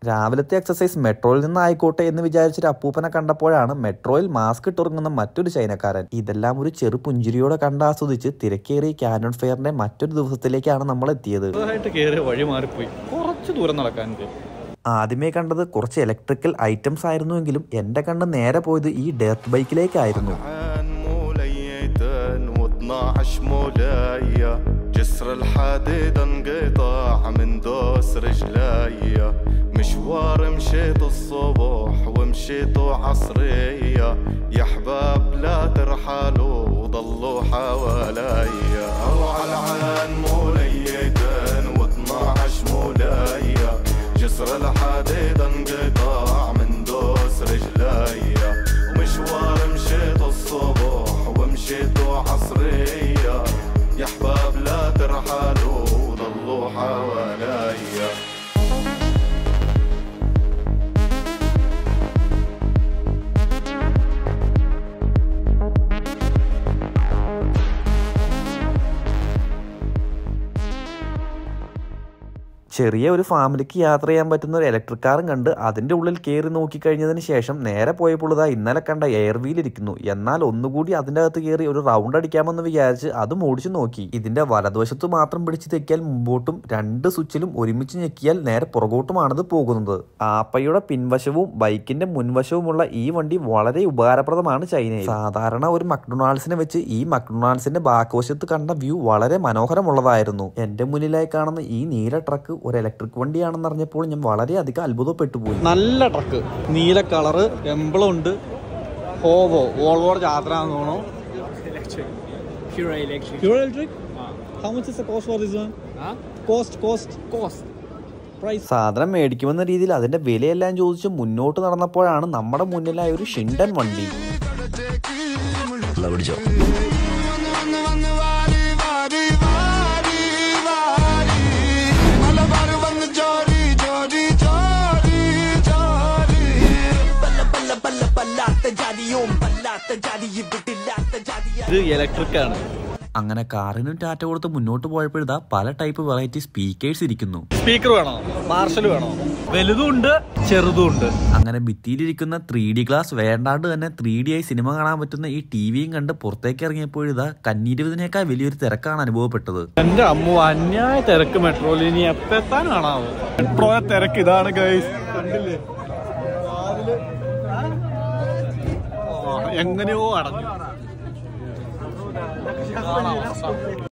രാവിലത്തെ എക്സസൈസ് മെട്രോയിൽ നിന്നായിക്കോട്ടെ എന്ന് വിചാരിച്ചൊരു അപ്പൂപ്പനെ കണ്ടപ്പോഴാണ് മെട്രോയിൽ മാസ്ക് ഇട്ടുറങ്ങുന്ന മറ്റൊരു ചൈനക്കാരൻ ഇതെല്ലാം ഒരു ചെറു പുഞ്ചിരിയോടെ കണ്ടാസ്വദിച്ച് തിരക്കേറിയ കാനോൺ ഫെയറിന്റെ മറ്റൊരു ദിവസത്തിലേക്കാണ് നമ്മൾ എത്തിയത് ചെറുതായിട്ട് കയറി വഴി മാറിപ്പോയി കുറച്ച് ദൂരം നടക്കാനുണ്ട് ആദ്യമേ കണ്ടത് കുറച്ച് ഇലക്ട്രിക്കൽ ഐറ്റംസ് ആയിരുന്നുവെങ്കിലും എന്റെ കണ്ണ് നേരെ പോയത് ഈ ഡെർട്ട് ബൈക്കിലേക്കായിരുന്നു عن موليتين و12 مولاية جسر الحديد انقطاع من دوس رجليا مشوار مشيت الصبح ومشيتوا عصرية يا حباب لا ترحلوا وضلوا حواليا او على عن موليتين و12 مولاية جسر الحديد انقطاع من دوس رجليا ومشوار مشيت الصبح ومشيتوا عصرية يا حباب لا ترحلوا وضلوا حواليا ചെറിയ ഒരു ഫാമിലിക്ക് യാത്ര ചെയ്യാൻ പറ്റുന്ന ഒരു ഇലക്ട്രിക് കാറും കണ്ട് അതിന്റെ ഉള്ളിൽ കയറി നോക്കിക്കഴിഞ്ഞതിന് ശേഷം നേരെ പോയപ്പോൾ ഇതാ ഇന്നലെ കണ്ട എയർ വീൽ ഇരിക്കുന്നു എന്നാൽ ഒന്നുകൂടി അതിന്റെ അകത്ത് കയറി ഒരു റൗണ്ട് അടിക്കാമെന്ന് വിചാരിച്ച് അതും ഓടിച്ചു നോക്കി ഇതിന്റെ വലതുവശത്ത് മാത്രം പിടിച്ച് തെക്കിയാൽ മുമ്പോട്ടും രണ്ട് സ്വിച്ചിലും ഒരുമിച്ച് ഞെക്കിയാൽ നേരെ പുറകോട്ടുമാണത് പോകുന്നത് ആപ്പയുടെ പിൻവശവും ബൈക്കിന്റെ മുൻവശവുമുള്ള ഈ വണ്ടി വളരെ ഉപകാരപ്രദമാണ് ചൈനയിൽ സാധാരണ ഒരു മക്ഡൊണാൾഡ്സിനെ വെച്ച് ഈ മക്ഡൊണാൾഡ്സിന്റെ ബാക്കുവശത്ത് കണ്ട വ്യൂ വളരെ മനോഹരമുള്ളതായിരുന്നു എന്റെ മുന്നിലായി കാണുന്ന ഈ നീല ട്രക്ക് ഒരു ഇലക്ട്രിക് വണ്ടിയാണെന്ന് അറിഞ്ഞപ്പോൾ ഞാൻ വളരെയധികം അത്ഭുതപ്പെട്ടു പോയി നല്ല ട്രക്ക് നീല കളറ് എംബ്ലം ഉണ്ട് ഹോവോ വോൾവോർ ജാത്ര എന്ന് തോന്നുന്നു Pure electric. Pure electric? How much is the cost for this one? Huh? Cost, cost. Cost. Price. സാധനം മേടിക്കുമെന്ന രീതിയിൽ അതിന്റെ വിലയെല്ലാം ചോദിച്ച് മുന്നോട്ട് നടന്നപ്പോഴാണ് നമ്മുടെ മുന്നിലായ ഒരു ഷിൻഡൻ വണ്ടി ഇത് ഇലക്ട്രിക് ആണ് അങ്ങനെ കാറിനും ടാറ്റ കൊടുത്ത് മുന്നോട്ട് പോയപ്പോഴിതാ പല ടൈപ്പ് വെറൈറ്റി സ്പീക്കേഴ്സ് ഇരിക്കുന്നു സ്പീക്കർ വേണോ മാർഷൽ വേണോ വലുതും ഉണ്ട് ചെറുതും ഉണ്ട് അങ്ങനെ ഭിത്തിയിലിരിക്കുന്ന ത്രീ ഡി ഗ്ലാസ് വേണ്ടാണ്ട് തന്നെ ത്രീ ഡി ആയി സിനിമ കാണാൻ പറ്റുന്ന ഈ ടി വിയും കണ്ട് പുറത്തേക്ക് ഇറങ്ങിയപ്പോഴിതാ കന്നീരുപതിനേക്കാൾ വലിയൊരു തിരക്കാണ് അനുഭവപ്പെട്ടത് എന്റെ അമ്മ അന്യായ തിരക്ക് മെട്രോയിൽ ഇനി എപ്പോ എത്താൻ കാണാവോ മെട്രോ തിരക്ക് ഇതാണ് ഗൈസ് കണ്ടില്ലേ രാവിലെ ആ, എങ്ങനെയോ അടഞ്ഞു